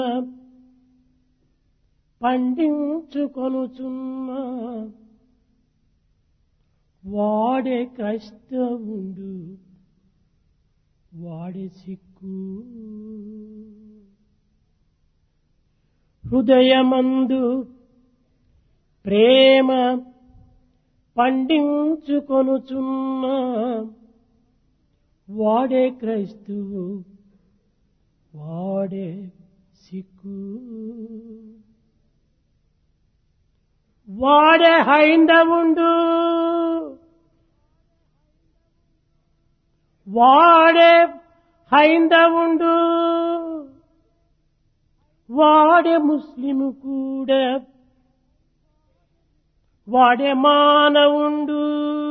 పండించుకొనుచున్న వాడే క్రైస్తవుండు వాడే సిక్కు హృదయమందు ప్రేమ పండించుకొనుచున్న వాడే క్రైస్తువు వాడే సిక్కు వాడే హైందవుండు వాడే హైందవుండు వాడే ముస్లిము కూడా వాడే మానవుండు